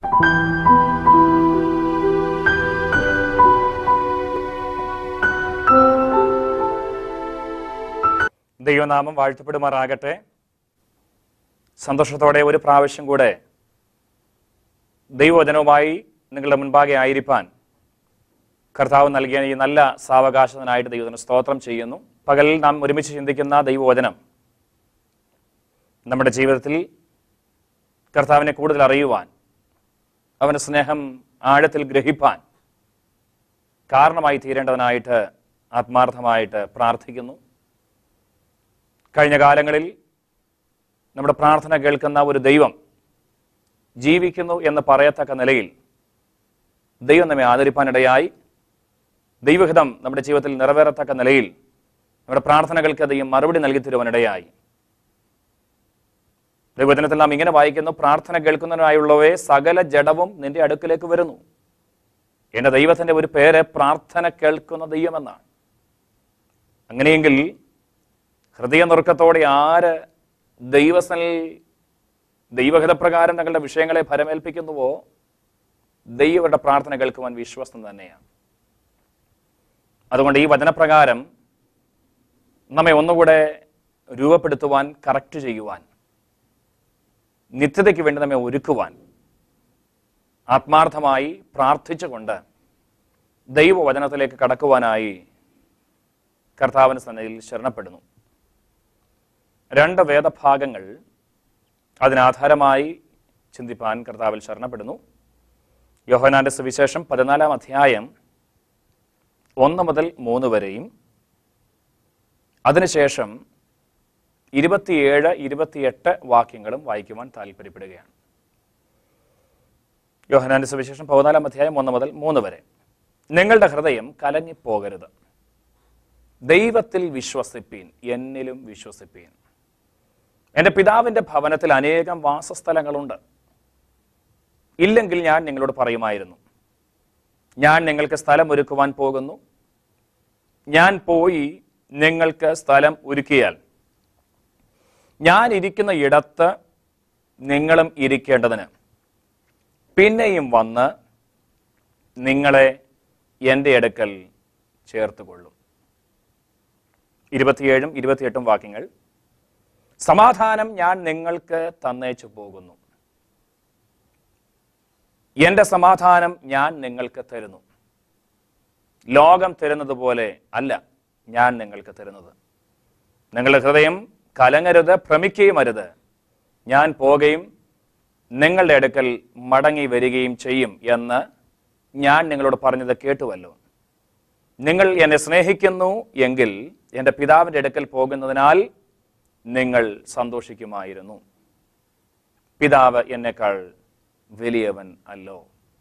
ദൈവനാമം വാഴ്ത്തപ്പെടുമാറാകട്ടെ സന്തോഷത്തോടെ ഒരു പ്രാവശ്യം കൂടെ ദൈവവചനവുമായി നിങ്ങളുടെ മുൻപാകെ ആയിരിക്കാൻ കർത്താവ് നൽകിയ ഈ നല്ല സാവകാശത്തിനായിട്ട് ദൈവത്തിന് സ്തോത്രം ചെയ്യുന്നു പകലിൽ നാം ഒരുമിച്ച് ചിന്തിക്കുന്ന ദൈവവചനം നമ്മുടെ ജീവിതത്തിൽ കർത്താവിനെ കൂടുതൽ അറിയുവാൻ അവൻ്റെ സ്നേഹം ആഴത്തിൽ ഗ്രഹിപ്പാൻ കാരണമായി തീരേണ്ടതിനായിട്ട് ആത്മാർത്ഥമായിട്ട് പ്രാർത്ഥിക്കുന്നു കഴിഞ്ഞ കാലങ്ങളിൽ നമ്മുടെ പ്രാർത്ഥന കേൾക്കുന്ന ഒരു ദൈവം ജീവിക്കുന്നു എന്ന് പറയത്തക്ക നിലയിൽ ദൈവം നമ്മെ ആദരിപ്പാനിടയായി ദൈവഹിതം നമ്മുടെ ജീവിതത്തിൽ നിറവേറത്തക്ക നിലയിൽ നമ്മുടെ പ്രാർത്ഥനകൾക്ക് ദൈവം മറുപടി നൽകി തരുവാനിടയായി ദൈവവചനത്തിൽ നാം ഇങ്ങനെ വായിക്കുന്നു പ്രാർത്ഥന കേൾക്കുന്നതിനായുള്ളവയെ സകല ജഡവും നിന്റെ അടുക്കിലേക്ക് വരുന്നു എൻ്റെ ദൈവത്തിൻ്റെ ഒരു പേര് പ്രാർത്ഥന കേൾക്കുന്ന ദൈവമെന്നാണ് അങ്ങനെയെങ്കിൽ ഹൃദയനുറുക്കത്തോടെ ആര് ദൈവസനിൽ ദൈവഹിതപ്രകാരം തങ്ങളുടെ വിഷയങ്ങളെ ഫലമേൽപ്പിക്കുന്നുവോ ദൈവരുടെ പ്രാർത്ഥന കേൾക്കുവാൻ വിശ്വസ്തം തന്നെയാണ് അതുകൊണ്ട് ഈ വചനപ്രകാരം നമ്മെ ഒന്നുകൂടെ രൂപപ്പെടുത്തുവാൻ കറക്റ്റ് ചെയ്യുവാൻ നിത്യതയ്ക്ക് വേണ്ടി നമ്മെ ഒരുക്കുവാൻ ആത്മാർത്ഥമായി പ്രാർത്ഥിച്ചുകൊണ്ട് ദൈവവചനത്തിലേക്ക് കടക്കുവാനായി കർത്താവിന് സന്നദ്ധയിൽ ശരണപ്പെടുന്നു രണ്ട് വേദഭാഗങ്ങൾ അതിനാധാരമായി ചിന്തിപ്പാൻ കർത്താവിൽ ശരണപ്പെടുന്നു യോഹനാന്റെ സുവിശേഷം പതിനാലാം അധ്യായം ഒന്ന് മുതൽ മൂന്ന് വരെയും അതിനുശേഷം ഇരുപത്തിയേഴ് ഇരുപത്തിയെട്ട് വാക്യങ്ങളും വായിക്കുവാൻ താല്പര്യപ്പെടുകയാണ് യോഹനാന്റെ സുവിശേഷം പതിനാലാം അധ്യായം ഒന്ന് മുതൽ മൂന്ന് വരെ നിങ്ങളുടെ ഹൃദയം കലങ്ങിപ്പോകരുത് ദൈവത്തിൽ വിശ്വസിപ്പീൻ എന്നിലും വിശ്വസിപ്പീൻ എൻ്റെ പിതാവിൻ്റെ ഭവനത്തിൽ അനേകം വാസസ്ഥലങ്ങളുണ്ട് ഇല്ലെങ്കിൽ ഞാൻ നിങ്ങളോട് പറയുമായിരുന്നു ഞാൻ നിങ്ങൾക്ക് സ്ഥലം ഒരുക്കുവാൻ പോകുന്നു ഞാൻ പോയി നിങ്ങൾക്ക് സ്ഥലം ഒരുക്കിയാൽ ഞാൻ ഇരിക്കുന്ന ഇടത്ത് നിങ്ങളും ഇരിക്കേണ്ടതിന് പിന്നെയും വന്ന് നിങ്ങളെ എൻ്റെ അടുക്കൽ ചേർത്തുകൊള്ളും ഇരുപത്തിയേഴും ഇരുപത്തിയെട്ടും വാക്യങ്ങൾ സമാധാനം ഞാൻ നിങ്ങൾക്ക് തന്നേച്ചു പോകുന്നു എൻ്റെ സമാധാനം ഞാൻ നിങ്ങൾക്ക് തരുന്നു ലോകം തരുന്നത് പോലെ അല്ല ഞാൻ നിങ്ങൾക്ക് തരുന്നത് നിങ്ങളുടെ ഹൃദയം കലങ്ങരുത് ഭ്രമിക്കുകയും അരുത് ഞാൻ പോകുകയും നിങ്ങളുടെ അടുക്കൽ മടങ്ങി വരികയും ചെയ്യും എന്ന് ഞാൻ നിങ്ങളോട് പറഞ്ഞത് കേട്ടുവല്ലോ നിങ്ങൾ എന്നെ സ്നേഹിക്കുന്നു എങ്കിൽ എൻ്റെ പിതാവിൻ്റെ അടുക്കൽ പോകുന്നതിനാൽ നിങ്ങൾ സന്തോഷിക്കുമായിരുന്നു പിതാവ് എന്നെക്കാൾ വലിയവൻ അല്ലോ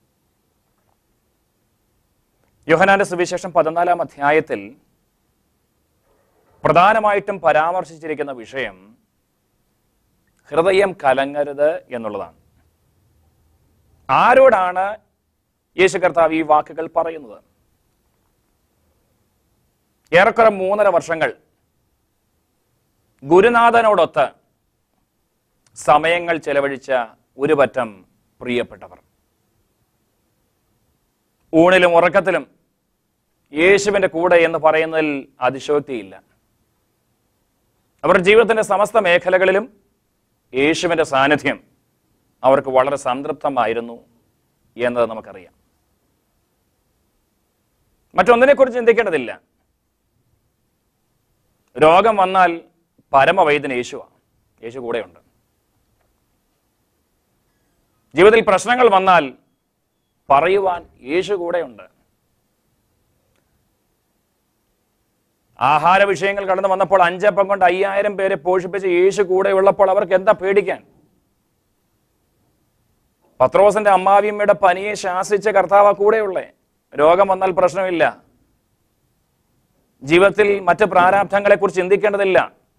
യോഹനാന്റെ സുവിശേഷം പതിനാലാം അധ്യായത്തിൽ പ്രധാനമായിട്ടും പരാമർശിച്ചിരിക്കുന്ന വിഷയം ഹൃദയം കലങ്ങരുത് എന്നുള്ളതാണ് ആരോടാണ് യേശു കർത്താവ് ഈ വാക്കുകൾ പറയുന്നത് ഏറെക്കുറെ മൂന്നര വർഷങ്ങൾ ഗുരുനാഥനോടൊത്ത് സമയങ്ങൾ ചെലവഴിച്ച ഒരു പറ്റം പ്രിയപ്പെട്ടവർ ഊണിലും ഉറക്കത്തിലും യേശുവിൻ്റെ കൂടെ എന്ന് പറയുന്നതിൽ അതിശോക്തിയില്ല അവരുടെ ജീവിതത്തിന്റെ സമസ്ത മേഖലകളിലും യേശുവിൻ്റെ സാന്നിധ്യം അവർക്ക് വളരെ സംതൃപ്തമായിരുന്നു എന്നത് നമുക്കറിയാം മറ്റൊന്നിനെക്കുറിച്ച് ചിന്തിക്കേണ്ടതില്ല രോഗം വന്നാൽ പരമവൈദ്യൻ യേശുവാണ് യേശു കൂടെയുണ്ട് ജീവിതത്തിൽ പ്രശ്നങ്ങൾ വന്നാൽ പറയുവാൻ യേശു കൂടെയുണ്ട് ആഹാര വിഷയങ്ങൾ കടന്നു വന്നപ്പോൾ അഞ്ചപ്പം കൊണ്ട് അയ്യായിരം പേരെ പോഷിപ്പിച്ച് യേശു കൂടെ ഉള്ളപ്പോൾ അവർക്ക് എന്താ പേടിക്കാൻ പത്രോസിന്റെ അമ്മാവിയമ്മയുടെ പനിയെ ശാസിച്ച കർത്താവ് കൂടെയുള്ളേ രോഗം വന്നാൽ പ്രശ്നമില്ല ജീവിതത്തിൽ മറ്റ് പ്രാരാബ്ധങ്ങളെ കുറിച്ച് ചിന്തിക്കേണ്ടതില്ല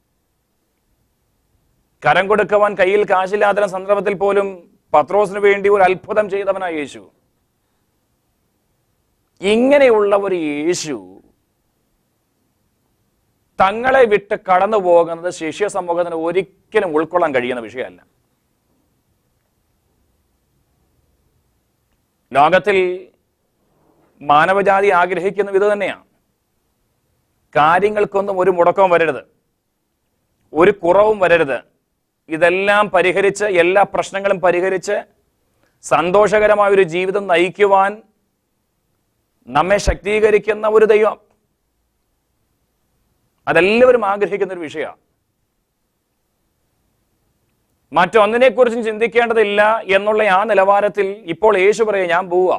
കരം കൊടുക്കുവാൻ കയ്യിൽ കാശില്ലാത്ത സന്ദർഭത്തിൽ പോലും പത്രോസിന് വേണ്ടി ഒരു അത്ഭുതം ചെയ്തവനാ യേശു ഇങ്ങനെയുള്ള ഒരു യേശു തങ്ങളെ വിട്ട് കടന്നു പോകുന്നത് ശിഷ്യ സമൂഹത്തിന് ഒരിക്കലും ഉൾക്കൊള്ളാൻ കഴിയുന്ന വിഷയമല്ല ലോകത്തിൽ മാനവജാതി ആഗ്രഹിക്കുന്ന ഇത് തന്നെയാണ് കാര്യങ്ങൾക്കൊന്നും ഒരു മുടക്കവും വരരുത് ഒരു കുറവും വരരുത് ഇതെല്ലാം പരിഹരിച്ച് എല്ലാ പ്രശ്നങ്ങളും പരിഹരിച്ച് സന്തോഷകരമായ ഒരു ജീവിതം നയിക്കുവാൻ നമ്മെ ശക്തീകരിക്കുന്ന ഒരു ദൈവം അതെല്ലാവരും ആഗ്രഹിക്കുന്ന ഒരു വിഷയമാണ് മറ്റൊന്നിനെക്കുറിച്ചും ചിന്തിക്കേണ്ടതില്ല എന്നുള്ള ആ നിലവാരത്തിൽ ഇപ്പോൾ യേശു പറയുക ഞാൻ പോവുക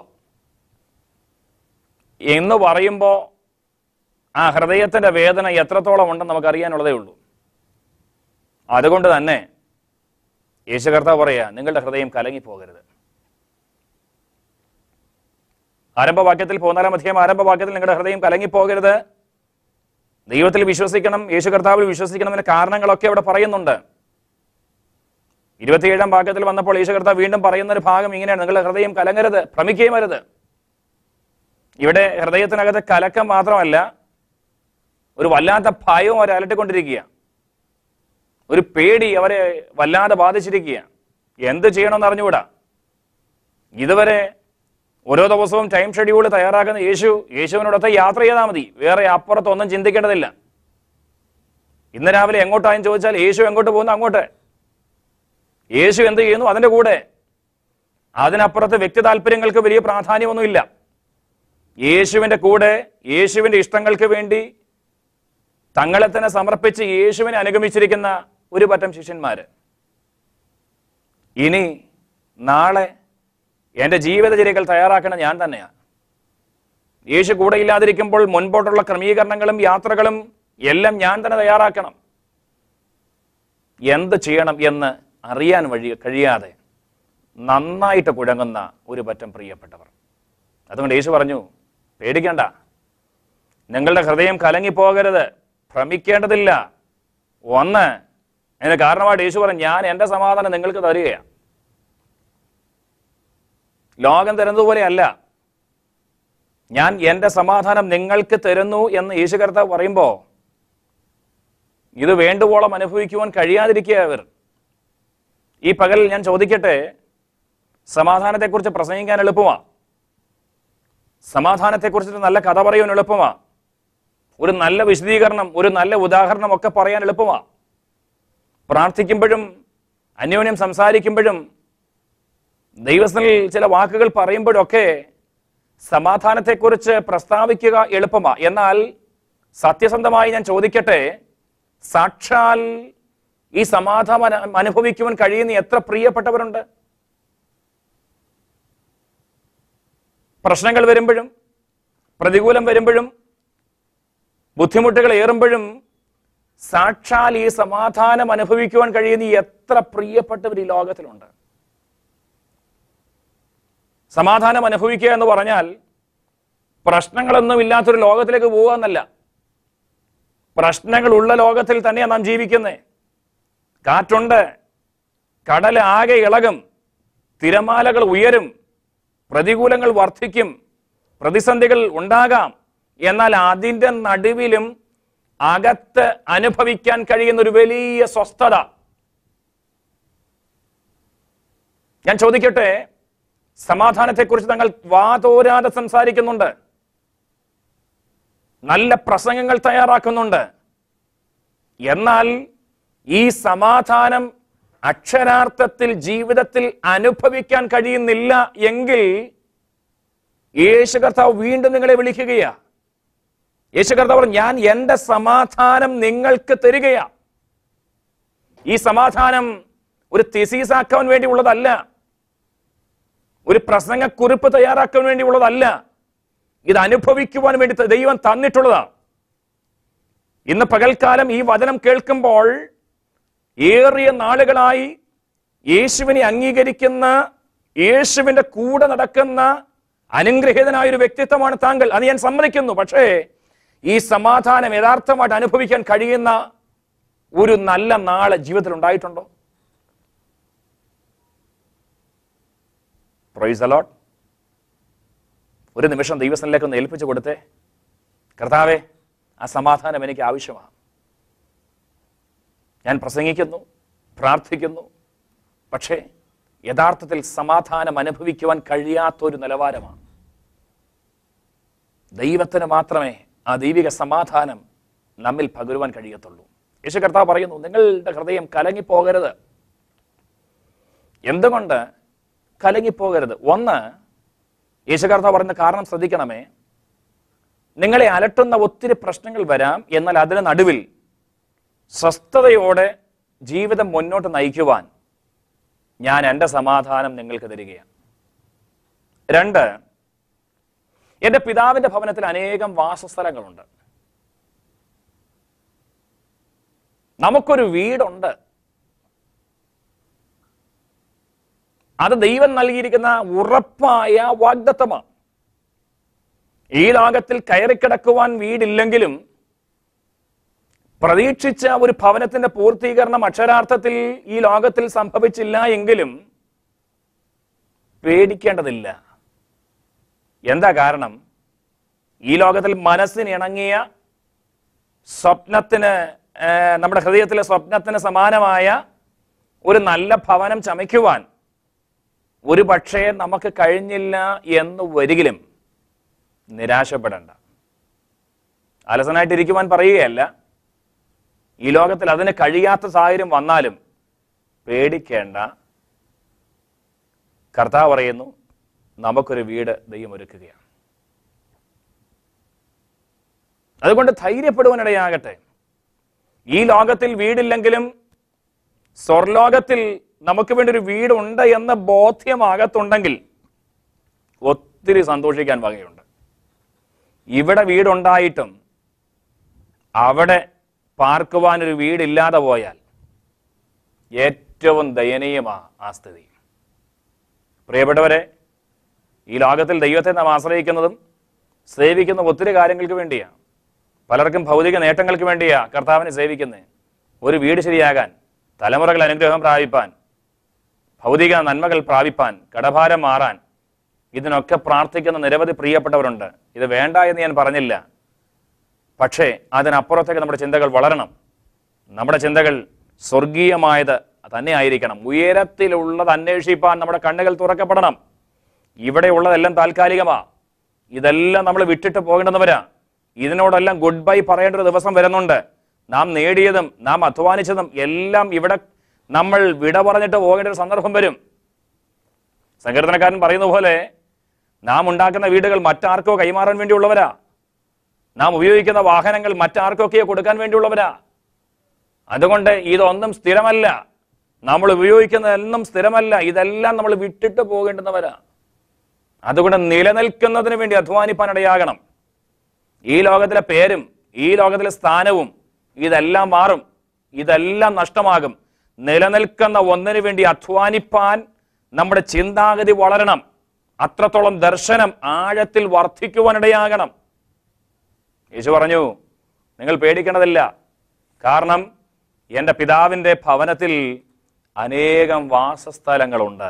എന്ന് പറയുമ്പോൾ ആ ഹൃദയത്തിന്റെ വേദന എത്രത്തോളം ഉണ്ടെന്ന് നമുക്കറിയാനുള്ളതേ ഉള്ളൂ അതുകൊണ്ട് തന്നെ യേശു കർത്താവ് പറയാ നിങ്ങളുടെ ഹൃദയം കലങ്ങിപ്പോകരുത് ആരംഭവാക്യത്തിൽ പതിനാലാം അധ്യായം ആരംഭവാക്യത്തിൽ നിങ്ങളുടെ ഹൃദയം കലങ്ങിപ്പോകരുത് ദൈവത്തിൽ വിശ്വസിക്കണം യേശു കർത്താവിൽ വിശ്വസിക്കണമെന്ന കാരണങ്ങളൊക്കെ അവിടെ പറയുന്നുണ്ട് ഇരുപത്തിയേഴാം വാക്യത്തിൽ വന്നപ്പോൾ യേശു കർത്താവ് വീണ്ടും പറയുന്ന ഒരു ഭാഗം ഇങ്ങനെയാണ് നിങ്ങളുടെ ഹൃദയം കലങ്ങരുത് ഭ്രമിക്കുകയും അരുത് ഇവിടെ ഹൃദയത്തിനകത്ത് കലക്കം മാത്രമല്ല ഒരു വല്ലാത്ത ഭയവും അവരെ അലട്ടിക്കൊണ്ടിരിക്കുക ഒരു പേടി അവരെ വല്ലാതെ ബാധിച്ചിരിക്കുക എന്ത് ചെയ്യണമെന്ന് അറിഞ്ഞുകൂടാ ഇതുവരെ ഓരോ ദിവസവും ടൈം ഷെഡ്യൂൾ തയ്യാറാക്കുന്ന യേശു യേശുവിനോടൊത്ത് യാത്ര ചെയ്താൽ മതി വേറെ അപ്പുറത്തൊന്നും ചിന്തിക്കേണ്ടതില്ല ഇന്ന് രാവിലെ എങ്ങോട്ടായും ചോദിച്ചാൽ യേശു എങ്ങോട്ട് പോകുന്നു അങ്ങോട്ട് യേശു എന്ത് ചെയ്യുന്നു അതിന്റെ കൂടെ അതിനപ്പുറത്ത് വ്യക്തി താല്പര്യങ്ങൾക്ക് വലിയ പ്രാധാന്യമൊന്നുമില്ല യേശുവിന്റെ കൂടെ യേശുവിന്റെ ഇഷ്ടങ്ങൾക്ക് വേണ്ടി തങ്ങളെ തന്നെ സമർപ്പിച്ച് യേശുവിനെ അനുഗമിച്ചിരിക്കുന്ന ഒരു പറ്റം ശിഷ്യന്മാര് ഇനി നാളെ എൻ്റെ ജീവിതചര്യകൾ തയ്യാറാക്കണം ഞാൻ തന്നെയാണ് യേശു കൂടെ ഇല്ലാതിരിക്കുമ്പോൾ മുൻപോട്ടുള്ള ക്രമീകരണങ്ങളും യാത്രകളും എല്ലാം ഞാൻ തന്നെ തയ്യാറാക്കണം എന്ത് ചെയ്യണം എന്ന് അറിയാൻ വഴി കഴിയാതെ നന്നായിട്ട് കുഴങ്ങുന്ന ഒരു പറ്റം പ്രിയപ്പെട്ടവർ അതുകൊണ്ട് യേശു പറഞ്ഞു പേടിക്കണ്ട നിങ്ങളുടെ ഹൃദയം കലങ്ങിപ്പോകരുത് ഭ്രമിക്കേണ്ടതില്ല ഒന്ന് അതിന് കാരണമായിട്ട് യേശു പറഞ്ഞു ഞാൻ എൻ്റെ സമാധാനം നിങ്ങൾക്ക് തരികയാണ് ലോകം തരുന്നതുപോലെ അല്ല ഞാൻ എൻ്റെ സമാധാനം നിങ്ങൾക്ക് തരുന്നു എന്ന് യേശു കർത്താവ് പറയുമ്പോൾ ഇത് വേണ്ടുവോളം അനുഭവിക്കുവാൻ കഴിയാതിരിക്കുക അവർ ഈ പകൽ ഞാൻ ചോദിക്കട്ടെ സമാധാനത്തെക്കുറിച്ച് പ്രസംഗിക്കാൻ എളുപ്പമാണ് സമാധാനത്തെക്കുറിച്ച് നല്ല കഥ പറയാൻ എളുപ്പമാണ് ഒരു നല്ല വിശദീകരണം ഒരു നല്ല ഉദാഹരണം ഒക്കെ പറയാൻ എളുപ്പമാണ് പ്രാർത്ഥിക്കുമ്പോഴും അന്യോന്യം സംസാരിക്കുമ്പോഴും ദൈവസ്ഥനിൽ ചില വാക്കുകൾ പറയുമ്പോഴൊക്കെ സമാധാനത്തെക്കുറിച്ച് പ്രസ്താവിക്കുക എളുപ്പമാണ് എന്നാൽ സത്യസന്ധമായി ഞാൻ ചോദിക്കട്ടെ സാക്ഷാൽ ഈ സമാധാനം അനുഭവിക്കുവാൻ കഴിയുന്ന എത്ര പ്രിയപ്പെട്ടവരുണ്ട് പ്രശ്നങ്ങൾ വരുമ്പോഴും പ്രതികൂലം വരുമ്പോഴും ബുദ്ധിമുട്ടുകൾ ഏറുമ്പോഴും സാക്ഷാൽ ഈ സമാധാനം അനുഭവിക്കുവാൻ കഴിയുന്ന എത്ര പ്രിയപ്പെട്ടവർ ഈ ലോകത്തിലുണ്ട് സമാധാനം അനുഭവിക്കുക എന്ന് പറഞ്ഞാൽ പ്രശ്നങ്ങളൊന്നും ഇല്ലാത്തൊരു ലോകത്തിലേക്ക് പോവുക എന്നല്ല പ്രശ്നങ്ങളുള്ള ലോകത്തിൽ തന്നെയാണ് നാം ജീവിക്കുന്നത് കാറ്റുണ്ട് കടൽ ആകെ ഇളകും തിരമാലകൾ ഉയരും പ്രതികൂലങ്ങൾ വർദ്ധിക്കും പ്രതിസന്ധികൾ ഉണ്ടാകാം എന്നാൽ അതിൻ്റെ നടുവിലും അകത്ത് അനുഭവിക്കാൻ കഴിയുന്ന ഒരു വലിയ സ്വസ്ഥത ഞാൻ ചോദിക്കട്ടെ സമാധാനത്തെക്കുറിച്ച് തങ്ങൾ വാതോരാതെ സംസാരിക്കുന്നുണ്ട് നല്ല പ്രസംഗങ്ങൾ തയ്യാറാക്കുന്നുണ്ട് എന്നാൽ ഈ സമാധാനം അക്ഷരാർത്ഥത്തിൽ ജീവിതത്തിൽ അനുഭവിക്കാൻ കഴിയുന്നില്ല എങ്കിൽ യേശു കർത്താവ് വീണ്ടും നിങ്ങളെ വിളിക്കുകയാ യേശു കർത്താവ് പറഞ്ഞു, ഞാൻ എൻ്റെ സമാധാനം നിങ്ങൾക്ക് തരികയാ ഈ സമാധാനം ഒരു തിസീസാക്കാൻ വേണ്ടി ഉള്ളതല്ല ഒരു പ്രസംഗക്കുറിപ്പ് തയ്യാറാക്കാൻ വേണ്ടി ഉള്ളതല്ല ഇത് അനുഭവിക്കുവാൻ വേണ്ടി ദൈവം തന്നിട്ടുള്ളതാണ് ഇന്ന് പകൽക്കാലം ഈ വചനം കേൾക്കുമ്പോൾ ഏറിയ നാളുകളായി യേശുവിനെ അംഗീകരിക്കുന്ന യേശുവിന്റെ കൂടെ നടക്കുന്ന അനുഗ്രഹീതനായ ഒരു വ്യക്തിത്വമാണ് താങ്കൾ അത് ഞാൻ സമ്മതിക്കുന്നു പക്ഷേ ഈ സമാധാനം യഥാർത്ഥമായിട്ട് അനുഭവിക്കാൻ കഴിയുന്ന ഒരു നല്ല നാള് ജീവിതത്തിൽ ഉണ്ടായിട്ടുണ്ടോ പ്രൈസ് അലോട്ട് ഒരു നിമിഷം ദൈവസ്ഥനിലേക്ക് ഒന്ന് ഏൽപ്പിച്ചു കൊടുത്തേ കർത്താവെ ആ സമാധാനം എനിക്ക് ആവശ്യമാണ് ഞാൻ പ്രസംഗിക്കുന്നു പ്രാർത്ഥിക്കുന്നു പക്ഷേ യഥാർത്ഥത്തിൽ സമാധാനം അനുഭവിക്കുവാൻ കഴിയാത്ത ഒരു നിലവാരമാണ് ദൈവത്തിന് മാത്രമേ ആ ദൈവിക സമാധാനം നമ്മിൽ പകരുവാൻ കഴിയത്തുള്ളൂ യേശു കർത്താവ് പറയുന്നു നിങ്ങളുടെ ഹൃദയം കലങ്ങിപ്പോകരുത് എന്തുകൊണ്ട് കലങ്ങിപ്പോകരുത് ഒന്ന് യേശു കർത്താവ് പറയുന്ന കാരണം ശ്രദ്ധിക്കണമേ നിങ്ങളെ അലട്ടുന്ന ഒത്തിരി പ്രശ്നങ്ങൾ വരാം എന്നാൽ അതിന് നടുവിൽ സ്വസ്ഥതയോടെ ജീവിതം മുന്നോട്ട് നയിക്കുവാൻ ഞാൻ എൻ്റെ സമാധാനം നിങ്ങൾക്ക് തരികയാണ് രണ്ട് എൻ്റെ പിതാവിൻ്റെ ഭവനത്തിൽ അനേകം വാസസ്ഥലങ്ങളുണ്ട് നമുക്കൊരു വീടുണ്ട് അത് ദൈവം നൽകിയിരിക്കുന്ന ഉറപ്പായ വാഗ്ദത്തമാണ് ഈ ലോകത്തിൽ കയറിക്കിടക്കുവാൻ വീടില്ലെങ്കിലും പ്രതീക്ഷിച്ച ഒരു ഭവനത്തിന്റെ പൂർത്തീകരണം അക്ഷരാർത്ഥത്തിൽ ഈ ലോകത്തിൽ സംഭവിച്ചില്ല എങ്കിലും പേടിക്കേണ്ടതില്ല എന്താ കാരണം ഈ ലോകത്തിൽ മനസ്സിന് ഇണങ്ങിയ സ്വപ്നത്തിന് ആ, നമ്മുടെ ഹൃദയത്തിലെ സ്വപ്നത്തിന് സമാനമായ ഒരു നല്ല ഭവനം ചമയ്ക്കുവാൻ ഒരു പക്ഷേ നമുക്ക് കഴിഞ്ഞില്ല എന്ന് വരികിലും നിരാശപ്പെടേണ്ട അലസനായിട്ടിരിക്കുവാൻ പറയുകയല്ല ഈ ലോകത്തിൽ അതിന് കഴിയാത്ത സാഹചര്യം വന്നാലും പേടിക്കേണ്ട കർത്താവ് പറയുന്നു നമുക്കൊരു വീട് ദൈവം ഒരുക്കുകയാണ് അതുകൊണ്ട് ധൈര്യപ്പെടുവാനിടയാകട്ടെ ഈ ലോകത്തിൽ വീടില്ലെങ്കിലും സ്വർലോകത്തിൽ നമുക്ക് വേണ്ടി ഒരു വീടുണ്ട് എന്ന ബോധ്യമാകത്തുണ്ടെങ്കിൽ ഒത്തിരി സന്തോഷിക്കാൻ വകയുണ്ട് ഇവിടെ വീടുണ്ടായിട്ടും അവിടെ പാർക്കുവാൻ ഒരു വീടില്ലാതെ പോയാൽ ഏറ്റവും ദയനീയമാ ആ സ്ഥിതി പ്രിയപ്പെട്ടവരെ ഈ ലോകത്തിൽ ദൈവത്തെ നാം ആശ്രയിക്കുന്നതും സേവിക്കുന്ന ഒത്തിരി കാര്യങ്ങൾക്ക് വേണ്ടിയാണ് പലർക്കും ഭൗതിക നേട്ടങ്ങൾക്ക് വേണ്ടിയാ കർത്താവിനെ സേവിക്കുന്നത് ഒരു വീട് ശരിയാകാൻ തലമുറകൾ അനുഗ്രഹം പ്രാപിപ്പാൻ ഭൗതിക നന്മകൾ പ്രാപിപ്പാൻ കടഭാരം മാറാൻ ഇതിനൊക്കെ പ്രാർത്ഥിക്കുന്ന നിരവധി പ്രിയപ്പെട്ടവരുണ്ട് ഇത് വേണ്ട എന്ന് ഞാൻ പറഞ്ഞില്ല പക്ഷേ അതിനപ്പുറത്തേക്ക് നമ്മുടെ ചിന്തകൾ വളരണം നമ്മുടെ ചിന്തകൾ സ്വർഗീയമായത് തന്നെ ആയിരിക്കണം ഉയരത്തിലുള്ളത് അന്വേഷിപ്പാൻ നമ്മുടെ കണ്ണുകൾ തുറക്കപ്പെടണം ഇവിടെയുള്ളതെല്ലാം താൽക്കാലികമാ ഇതെല്ലാം നമ്മൾ വിട്ടിട്ട് പോകേണ്ടുന്നവരാ ഇതിനോടെല്ലാം ഗുഡ് ബൈ പറയേണ്ട ഒരു ദിവസം വരുന്നുണ്ട് നാം നേടിയതും നാം അധ്വാനിച്ചതും എല്ലാം ഇവിടെ നമ്മൾ വിട പറഞ്ഞിട്ട് പോകേണ്ട ഒരു സന്ദർഭം വരും സങ്കീർത്തനക്കാരൻ പറയുന്ന പോലെ നാം ഉണ്ടാക്കുന്ന വീടുകൾ മറ്റാർക്കോ കൈമാറാൻ വേണ്ടിയുള്ളവരാ നാം ഉപയോഗിക്കുന്ന വാഹനങ്ങൾ മറ്റാർക്കൊക്കെയോ കൊടുക്കാൻ വേണ്ടിയുള്ളവരാ അതുകൊണ്ട് ഇതൊന്നും സ്ഥിരമല്ല നമ്മൾ ഉപയോഗിക്കുന്നതെല്ലാം സ്ഥിരമല്ല ഇതെല്ലാം നമ്മൾ വിട്ടിട്ട് പോകേണ്ടുന്നവരാ അതുകൊണ്ട് നിലനിൽക്കുന്നതിന് വേണ്ടി അധ്വാനിപ്പാൻ ഇടയാകണം ഈ ലോകത്തിലെ പേരും ഈ ലോകത്തിലെ സ്ഥാനവും ഇതെല്ലാം മാറും ഇതെല്ലാം നഷ്ടമാകും നിലനിൽക്കുന്ന ഒന്നിനു വേണ്ടി അധ്വാനിപ്പാൻ നമ്മുടെ ചിന്താഗതി വളരണം അത്രത്തോളം ദർശനം ആഴത്തിൽ വർദ്ധിക്കുവാനിടയാകണം യേശു പറഞ്ഞു നിങ്ങൾ പേടിക്കേണ്ടതില്ല കാരണം എൻ്റെ പിതാവിൻ്റെ ഭവനത്തിൽ അനേകം വാസസ്ഥലങ്ങളുണ്ട്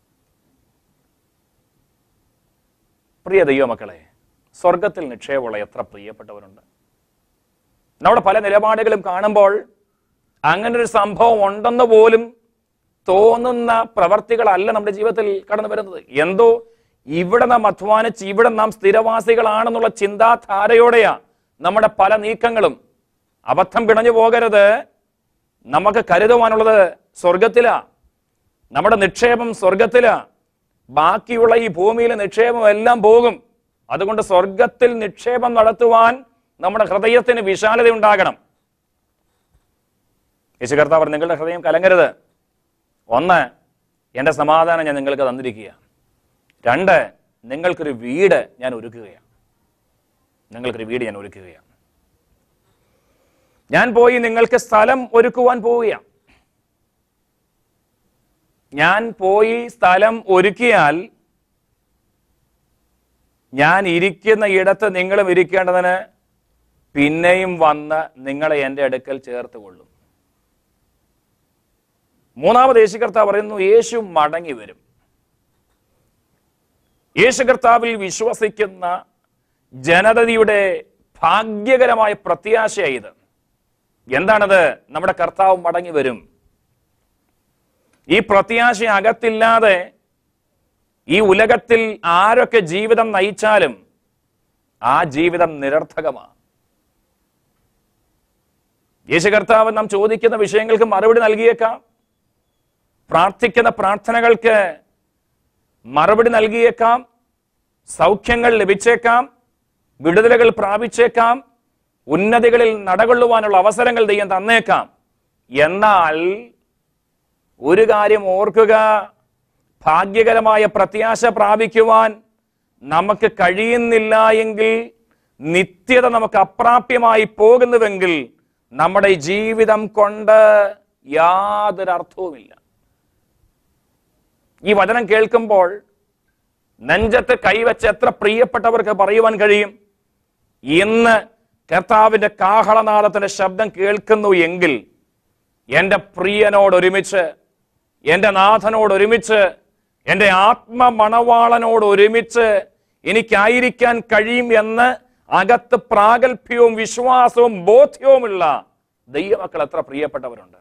പ്രിയ ദൈവമക്കളെ സ്വർഗത്തിൽ നിക്ഷേപമുള്ള എത്ര പ്രിയപ്പെട്ടവരുണ്ട് നമ്മുടെ പല നിലപാടുകളും കാണുമ്പോൾ അങ്ങനെ ഒരു സംഭവം ഉണ്ടെന്ന് പോലും തോന്നുന്ന പ്രവർത്തികളല്ല നമ്മുടെ ജീവിതത്തിൽ കടന്നു വരുന്നത് എന്തോ ഇവിടെ നാം അധ്വാനിച്ച് ഇവിടെ നാം സ്ഥിരവാസികളാണെന്നുള്ള ചിന്താധാരയോടെയാ നമ്മുടെ പല നീക്കങ്ങളും അബദ്ധം പിണഞ്ഞു പോകരുത് നമുക്ക് കരുതുവാനുള്ളത് സ്വർഗത്തിലാ നമ്മുടെ നിക്ഷേപം സ്വർഗത്തിലാ ബാക്കിയുള്ള ഈ ഭൂമിയിലെ നിക്ഷേപം എല്ലാം പോകും അതുകൊണ്ട് സ്വർഗത്തിൽ നിക്ഷേപം നടത്തുവാൻ നമ്മുടെ ഹൃദയത്തിന് വിശാലത ഉണ്ടാകണം യേശു കർത്താവ് പറഞ്ഞു, നിങ്ങളുടെ ഹൃദയം കലങ്ങരുത് ഒന്ന് എൻ്റെ സമാധാനം ഞാൻ നിങ്ങൾക്ക് തന്നിരിക്കുക രണ്ട് നിങ്ങൾക്കൊരു വീട് ഞാൻ ഒരുക്കുകയാണ് നിങ്ങൾക്കൊരു വീട് ഞാൻ ഒരുക്കുകയാണ് ഞാൻ പോയി നിങ്ങൾക്ക് സ്ഥലം ഒരുക്കുവാൻ പോവുകയാണ് ഞാൻ പോയി സ്ഥലം ഒരുക്കിയാൽ ഞാൻ ഇരിക്കുന്ന ഇടത്ത് നിങ്ങളും ഇരിക്കേണ്ടതിന് പിന്നെയും വന്ന് നിങ്ങളെ എൻ്റെ അടുക്കൽ ചേർത്ത് കൊള്ളും മൂന്നാമത് യേശു കർത്താവ് പറയുന്നു യേശു മടങ്ങി വരും യേശു കർത്താവിൽ വിശ്വസിക്കുന്ന ജനതയുടെ ഭാഗ്യകരമായ പ്രത്യാശയായത് എന്താണത് നമ്മുടെ കർത്താവ് മടങ്ങി വരും ഈ പ്രത്യാശ അകത്തില്ലാതെ ഈ ഉലകത്തിൽ ആരൊക്കെ ജീവിതം നയിച്ചാലും ആ ജീവിതം നിരർത്ഥകമാണ് യേശു കർത്താവ് നാം ചോദിക്കുന്ന വിഷയങ്ങൾക്ക് മറുപടി നൽകിയേക്കാം പ്രാർത്ഥിക്കുന്ന പ്രാർത്ഥനകൾക്ക് മറുപടി നൽകിയേക്കാം സൗഖ്യങ്ങൾ ലഭിച്ചേക്കാം വിടുതലുകൾ പ്രാപിച്ചേക്കാം ഉന്നതികളിൽ നടകൊള്ളുവാനുള്ള അവസരങ്ങൾ ദൈവം തന്നേക്കാം എന്നാൽ ഒരു കാര്യം ഓർക്കുക ഭാഗ്യകരമായ പ്രത്യാശ പ്രാപിക്കുവാൻ നമുക്ക് കഴിയുന്നില്ല എങ്കിൽ നിത്യത നമുക്ക് അപ്രാപ്യമായി പോകുന്നുവെങ്കിൽ നമ്മുടെ ജീവിതം കൊണ്ട് യാതൊരു അർത്ഥവുമില്ല ഈ വചനം കേൾക്കുമ്പോൾ നെഞ്ചത്ത് കൈവച്ച് എത്ര പ്രിയപ്പെട്ടവർക്ക് പറയുവാൻ കഴിയും ഇന്ന് കർത്താവിന്റെ കാഹളനാദത്തിന്റെ ശബ്ദം കേൾക്കുന്നു എങ്കിൽ എൻ്റെ പ്രിയനോട് ഒരുമിച്ച് എൻ്റെ നാഥനോട് ഒരുമിച്ച് എൻ്റെ ആത്മമണവാളനോട് ഒരുമിച്ച് എനിക്കായിരിക്കാൻ കഴിയും എന്ന് അകത്ത് പ്രാഗൽഭ്യവും വിശ്വാസവും ബോധ്യവുമുള്ള ദൈവമക്കൾ എത്ര പ്രിയപ്പെട്ടവരുണ്ട്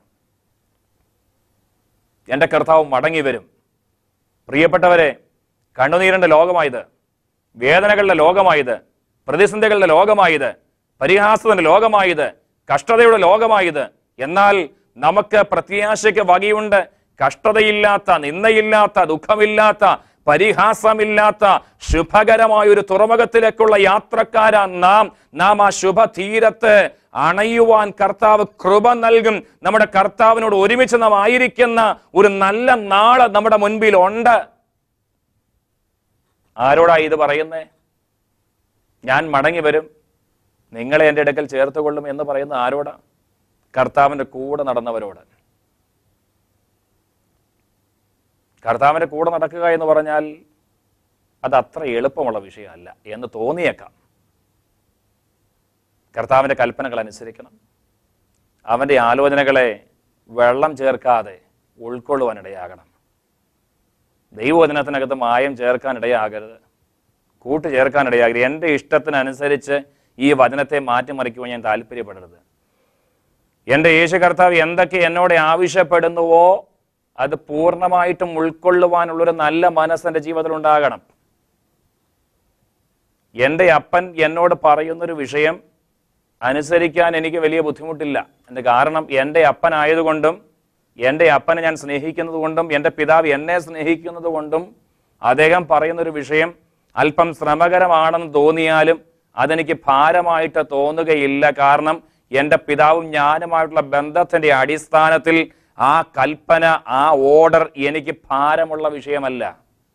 എൻ്റെ കർത്താവ് മടങ്ങി വരും പ്രിയപ്പെട്ടവരെ കണ്ണുനീരിന്റെ ലോകമായത് വേദനകളുടെ ലോകമായത് പ്രതിസന്ധികളുടെ ലോകമായത് പരിഹാസത്തിന്റെ ലോകമായത് കഷ്ടതയുടെ ലോകമായത് എന്നാൽ നമുക്ക് പ്രത്യാശയ്ക്ക് വകയുണ്ട് കഷ്ടതയില്ലാത്ത നിന്നയില്ലാത്ത ദുഃഖമില്ലാത്ത പരിഹാസമില്ലാത്ത ശുഭകരമായ ഒരു തുറമുഖത്തിലേക്കുള്ള യാത്രക്കാരാ നാം നാം ആ ശുഭതീരത്ത് അണയുവാൻ കർത്താവ് കൃപ നൽകും നമ്മുടെ കർത്താവിനോട് ഒരുമിച്ച് നാം ആയിരിക്കുന്ന ഒരു നല്ല നാള് നമ്മുടെ മുൻപിൽ ഉണ്ട് ആരോടാ ഇത് പറയുന്നേ ഞാൻ മടങ്ങി വരും നിങ്ങളെ എൻ്റെ അടുക്കൽ ചേർത്ത് കൊള്ളും എന്ന് പറയുന്ന ആരോടാ കർത്താവിൻ്റെ കൂടെ നടന്നവരോട് കർത്താവിൻ്റെ കൂടെ നടക്കുക എന്ന് പറഞ്ഞാൽ അത് അത്ര എളുപ്പമുള്ള വിഷയമല്ല എന്ന് തോന്നിയേക്കാം കർത്താവിൻ്റെ കൽപ്പനകൾ അനുസരിക്കണം അവൻ്റെ ആലോചനകളെ വെള്ളം ചേർക്കാതെ ഉൾക്കൊള്ളുവാനിടയാകണം ദൈവവചനത്തിനകത്ത് മായം ചേർക്കാനിടയാകരുത് കൂട്ട് ചേർക്കാനിടയാകരുത് എൻ്റെ ഇഷ്ടത്തിനനുസരിച്ച് ഈ വചനത്തെ മാറ്റിമറിക്കുവാൻ ഞാൻ താല്പര്യപ്പെടരുത് എൻ്റെ യേശു കർത്താവ് എന്തൊക്കെ എന്നോട് ആവശ്യപ്പെടുന്നുവോ അത് പൂർണ്ണമായിട്ടും ഉൾക്കൊള്ളുവാനുള്ളൊരു നല്ല മനസ്സ് എൻ്റെ ജീവിതത്തിൽ ഉണ്ടാകണം എൻ്റെ അപ്പൻ എന്നോട് പറയുന്നൊരു വിഷയം അനുസരിക്കാൻ എനിക്ക് വലിയ ബുദ്ധിമുട്ടില്ല എൻ്റെ കാരണം എൻ്റെ അപ്പനായതുകൊണ്ടും എൻ്റെ അപ്പനെ ഞാൻ സ്നേഹിക്കുന്നത് കൊണ്ടും എൻ്റെ പിതാവ് എന്നെ സ്നേഹിക്കുന്നത് കൊണ്ടും അദ്ദേഹം പറയുന്നൊരു വിഷയം അല്പം ശ്രമകരമാണെന്ന് തോന്നിയാലും അതെനിക്ക് ഭാരമായിട്ട് തോന്നുകയില്ല കാരണം എൻ്റെ പിതാവും ഞാനുമായിട്ടുള്ള ബന്ധത്തിന്റെ അടിസ്ഥാനത്തിൽ ആ കൽപ്പന ആ ഓർഡർ എനിക്ക് ഭാരമുള്ള വിഷയമല്ല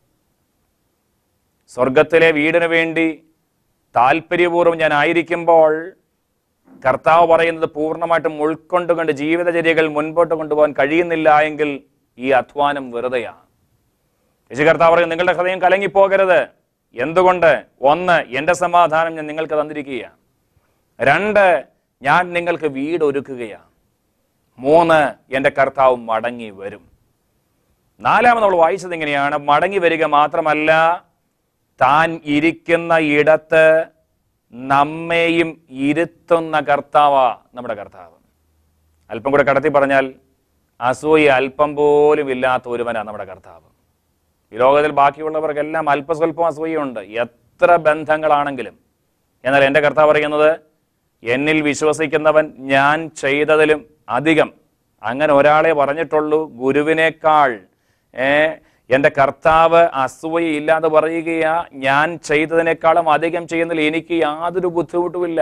സ്വർഗത്തിലെ വീടിന് വേണ്ടി താല്പര്യപൂർവ്വം ഞാൻ ആയിരിക്കുമ്പോൾ കർത്താവ് പറയുന്നത് പൂർണ്ണമായിട്ടും ഉൾക്കൊണ്ടുകൊണ്ട് ജീവിതചര്യകൾ മുൻപോട്ട് കൊണ്ടുപോകാൻ കഴിയുന്നില്ല എങ്കിൽ ഈ അധ്വാനം വെറുതെയാണ് യേശു കർത്താവ് പറയും നിങ്ങളുടെ ഹൃദയം കലങ്ങിപ്പോകരുത് എന്തുകൊണ്ട് ഒന്ന് എൻ്റെ സമാധാനം ഞാൻ നിങ്ങൾക്ക് തന്നിരിക്കുകയാണ് രണ്ട് ഞാൻ നിങ്ങൾക്ക് വീട് ഒരുക്കുകയാണ് മൂന്ന് എൻ്റെ കർത്താവ് മടങ്ങി വരും നാലാമത് നമ്മൾ വായിച്ചത് ഇങ്ങനെയാണ് മടങ്ങി വരിക മാത്രമല്ല താൻ ഇരിക്കുന്ന ഇടത്ത് നമ്മെയും ഇരുത്തുന്ന കർത്താവാ നമ്മുടെ കർത്താവ് അല്പം കൂടെ കടത്തി പറഞ്ഞാൽ അസൂയ അല്പം പോലും ഇല്ലാത്ത ഒരുവനാ നമ്മുടെ കർത്താവ് ഈ ലോകത്തിൽ ബാക്കിയുള്ളവർക്കെല്ലാം അല്പസ്വല്പം അസൂയുണ്ട് എത്ര ബന്ധങ്ങളാണെങ്കിലും എന്നാൽ എൻ്റെ കർത്താവ് പറയുന്നത് എന്നിൽ വിശ്വസിക്കുന്നവൻ ഞാൻ ചെയ്തതിലും അധികം അങ്ങനെ ഒരാളെ പറഞ്ഞിട്ടുള്ളൂ ഗുരുവിനേക്കാൾ ഏ എൻ്റെ കർത്താവ് അസൂയ ഇല്ലാതെ പറയുകയാ ഞാൻ ചെയ്തതിനേക്കാളും അധികം ചെയ്യുന്നതിൽ എനിക്ക് യാതൊരു ബുദ്ധിമുട്ടുമില്ല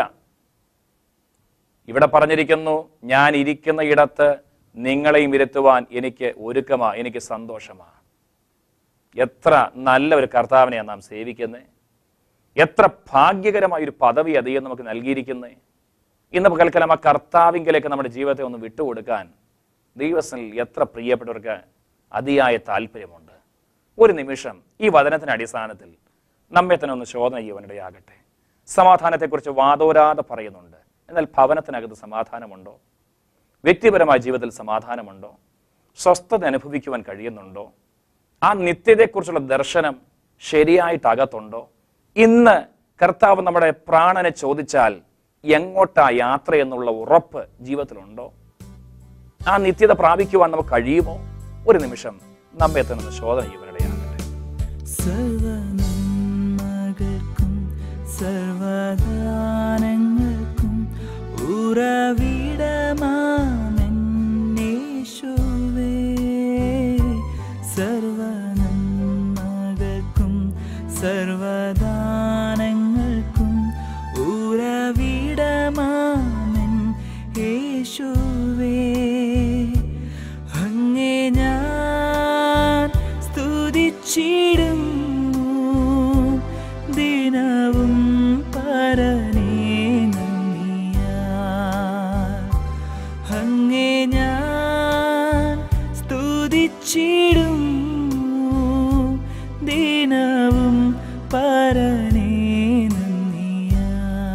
ഇവിടെ പറഞ്ഞിരിക്കുന്നു ഞാൻ ഇരിക്കുന്ന ഇടത്ത് നിങ്ങളെയും ഇരുത്തുവാൻ എനിക്ക് ഒരുക്കമാ എനിക്ക് സന്തോഷമാ എത്ര നല്ല ഒരു കർത്താവിനെയാണ് നാം സേവിക്കുന്നത് എത്ര ഭാഗ്യകരമായ ഒരു പദവി അധികം നമുക്ക് നൽകിയിരിക്കുന്നത് ഇന്ന് പകൽക്കാലം ആ കർത്താവിങ്കിലേക്ക് നമ്മുടെ ജീവിതത്തെ ഒന്ന് വിട്ടുകൊടുക്കാൻ ദൈവസ്ഥനിൽ എത്ര പ്രിയപ്പെട്ടവർക്ക് അതിയായ താല്പര്യമുണ്ട് ഒരു നിമിഷം ഈ വചനത്തിന്റെ അടിസ്ഥാനത്തിൽ നമ്മെ തന്നെ ഒന്ന് ശോധന ചെയ്യുവാനിടയാകട്ടെ സമാധാനത്തെക്കുറിച്ച് വാതോരാതെ പറയുന്നുണ്ട് എന്നാൽ ഭവനത്തിനകത്ത് സമാധാനമുണ്ടോ വ്യക്തിപരമായ ജീവിതത്തിൽ സമാധാനമുണ്ടോ സ്വസ്ഥത അനുഭവിക്കുവാൻ കഴിയുന്നുണ്ടോ ആ നിത്യതയെക്കുറിച്ചുള്ള ദർശനം ശരിയായിട്ട് അകത്തുണ്ടോ ഇന്ന് കർത്താവ് നമ്മുടെ പ്രാണനെ ചോദിച്ചാൽ എങ്ങോട്ടാ യാത്ര എന്നുള്ള ഉറപ്പ് ജീവിതത്തിലുണ്ടോ ആ നിത്യത പ്രാപിക്കുവാൻ നമുക്ക് കഴിയുമോ ഒരു നിമിഷം നമ്മെ തന്നെ ശോധന ചെയ്യുവാനിടയാകട്ടെ സർവനന്മകൾക്കും സർവദാനങ്ങൾക്കും ഉറവിടമാമെന്നേശുവേ സർവനന്മകൾക്കും സർവദാനങ്ങൾക്കും ഉറവിടമാമെൻ യേശുവേ അങ്ങേ ഞാൻ സ്തുതിച്ചിടും ദിനവും പരനേ നന്ദിയാ അങ്ങേ ഞാൻ സ്തുതിച്ചിടും ദിനവും പരനേ നന്ദിയാ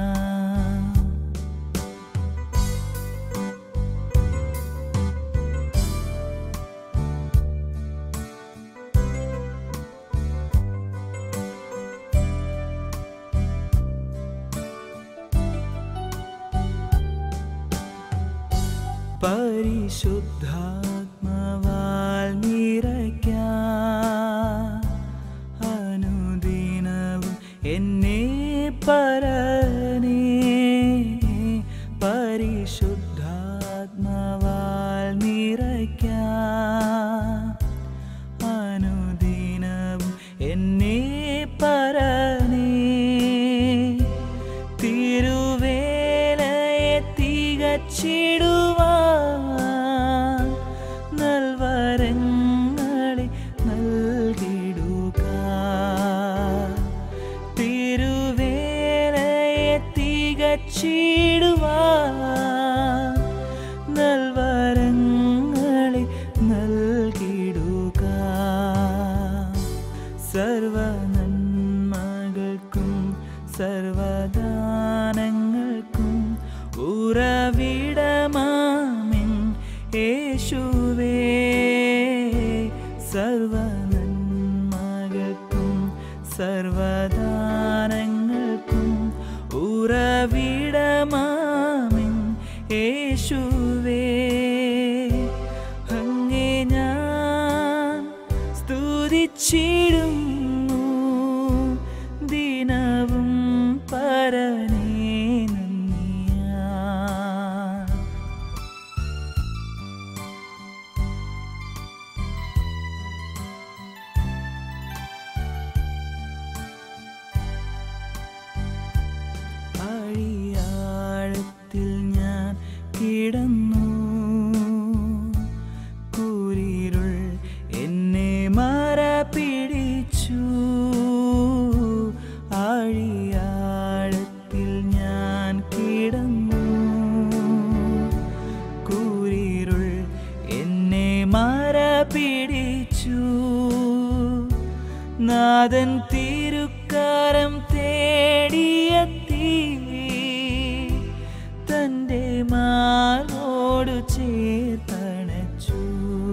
പരിശുദ്ധാത്മവാൽ നിറയ്ക്ക അനുദിനവും എന്നെ പരനേ പരിശുദ്ധാത്മവാൽ നിറയ്ക്ക അനുദിനവും എന്നെ പരനേ തിരുവേലയെ തികച്ചിടുവാൻ നൽവരങ്ങളെ നൽകിടുക തിരുവേലയെ തികച്ചിടുവാൻ നൽവരങ്ങളെ നൽകിടുക സർവനന്മകൾക്കും സർവദാനങ്ങൾക്കും ഉറവിടമാമിൻ യേശുവേ സർവനന്മകൾക്കും സർവദാനങ്ങൾക്കും ഉറവിടമാമിൻ യേശുവേ അങ്ങേ ഞാൻ സ്തുതിച്ചിടുന്നു ദിനവും പരനേ നന്ദിയാ അഴിയാഴത്തിൽ ഞാൻ കിടന്നു കൂരിരുൾ എന്നെ മര പിടിച്ചു ആഴിയാഴത്തിൽ ഞാൻ കിടന്നു കൂരിരുൾ എന്നെ മര പിടിച്ചു നാഥൻ തിരുക്കാരം തേടിയെത്തി തൻ്റെ മാറോട് ചേർത്തണച്ചു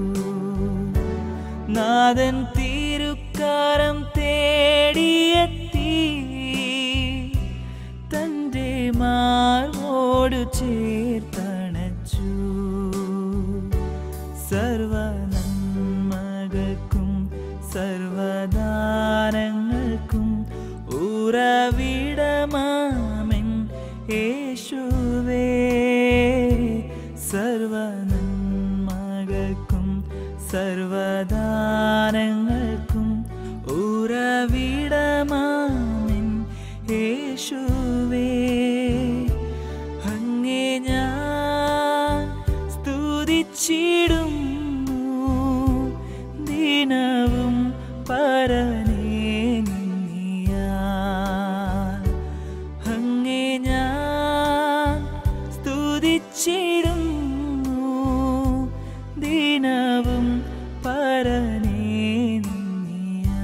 നാഥൻ തിരുക്കാരം തേടിയെത്തി തൻ്റെ മാറോട് ചേർത്തണച്ചു സർവനന്മകൾക്കും സർവദാനങ്ങൾക്കും ഉറവിടമാമെൻ യേശുവേ സർവനന്മകൾക്കും സർവദാനങ്ങൾക്കും ഉറവിടമാമെൻ യേശുവേ അങ്ങേ ഞാൻ സ്തുതിച്ചിടുന്നു ദിനവും പരനേ നന്ദിയാ അങ്ങേ ഞാൻ സ്തുതിച്ചിടുന്നു ദിനവും പരനേ നന്ദിയാ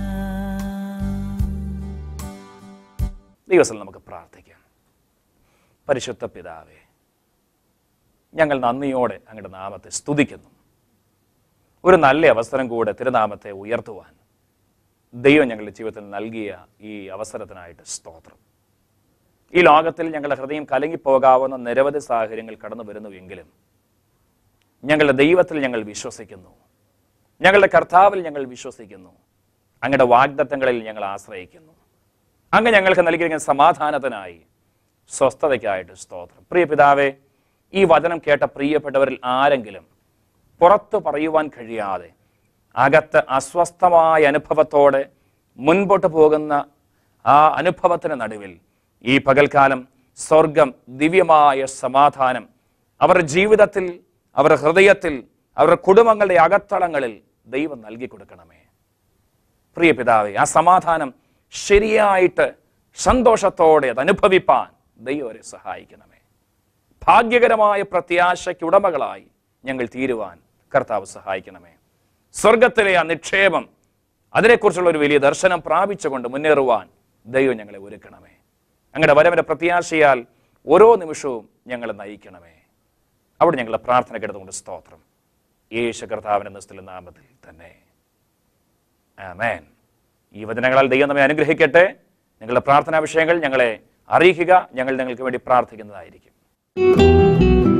ദിവസം നമുക്ക് പ്രാർത്ഥിക്കാം പരിശുദ്ധ പിതാവേ ഞങ്ങൾ നന്ദിയോടെ അങ്ങയുടെ നാമത്തെ സ്തുതിക്കുന്നു ഒരു നല്ല അവസരം കൂടെ തിരുനാമത്തെ ഉയർത്തുവാൻ ദൈവം ഞങ്ങളുടെ ജീവിതത്തിൽ നൽകിയ ഈ അവസരത്തിനായിട്ട് സ്തോത്രം ഈ ലോകത്തിൽ ഞങ്ങളുടെ ഹൃദയം കലങ്ങിപ്പോകാവുന്ന നിരവധി സാഹചര്യങ്ങൾ കടന്നു വരുന്നുവെങ്കിലും ഞങ്ങളുടെ ദൈവത്തിൽ ഞങ്ങൾ വിശ്വസിക്കുന്നു ഞങ്ങളുടെ കർത്താവിൽ ഞങ്ങൾ വിശ്വസിക്കുന്നു അങ്ങയുടെ വാഗ്ദത്തങ്ങളിൽ ഞങ്ങൾ ആശ്രയിക്കുന്നു അങ്ങ് ഞങ്ങൾക്ക് നൽകിയിരിക്കുന്ന സമാധാനത്തിനായി സ്വസ്ഥതയ്ക്കായിട്ട് സ്തോത്രം പ്രിയ പിതാവേ ഈ വചനം കേട്ട പ്രിയപ്പെട്ടവരിൽ ആരെങ്കിലും പുറത്തു പറയുവാൻ കഴിയാതെ അകത്ത് അസ്വസ്ഥമായ അനുഭവത്തോടെ മുൻപോട്ട് പോകുന്ന ആ അനുഭവത്തിന് നടുവിൽ ഈ പകൽക്കാലം സ്വർഗം ദിവ്യമായ സമാധാനം അവരുടെ ജീവിതത്തിൽ അവരുടെ ഹൃദയത്തിൽ അവരുടെ കുടുംബങ്ങളുടെ അകത്തളങ്ങളിൽ ദൈവം നൽകി കൊടുക്കണമേ പ്രിയ പിതാവെ ആ സമാധാനം ശരിയായിട്ട് സന്തോഷത്തോടെ അത് അനുഭവിപ്പാൻ ദൈവം അവരെ സഹായിക്കണമേ ഭാഗ്യകരമായ പ്രത്യാശയ്ക്ക് ഉടമകളായി ഞങ്ങൾ തീരുവാൻ കർത്താവ് സഹായിക്കണമേ സ്വർഗത്തിലെ ആ നിക്ഷേപം അതിനെക്കുറിച്ചുള്ള ഒരു വലിയ ദർശനം പ്രാപിച്ചുകൊണ്ട് മുന്നേറുവാൻ ദൈവം ഞങ്ങളെ ഒരുക്കണമേ ഞങ്ങളുടെ വരവിന്റെ പ്രത്യാശയാൽ ഓരോ നിമിഷവും ഞങ്ങളെ നയിക്കണമേ അവിടെ ഞങ്ങളുടെ പ്രാർത്ഥന കേട്ടതുകൊണ്ട് സ്തോത്രം യേശു കർത്താവിന്റെ നിസ്തുല നാമത്തിൽ തന്നെ ആമേൻ ഈ വചനങ്ങളാൽ ദൈവം നമ്മെ അനുഗ്രഹിക്കട്ടെ നിങ്ങളുടെ പ്രാർത്ഥനാ വിഷയങ്ങൾ ഞങ്ങളെ അറിയിക്കുക ഞങ്ങൾ നിങ്ങൾക്ക് വേണ്ടി പ്രാർത്ഥിക്കുന്നതായിരിക്കും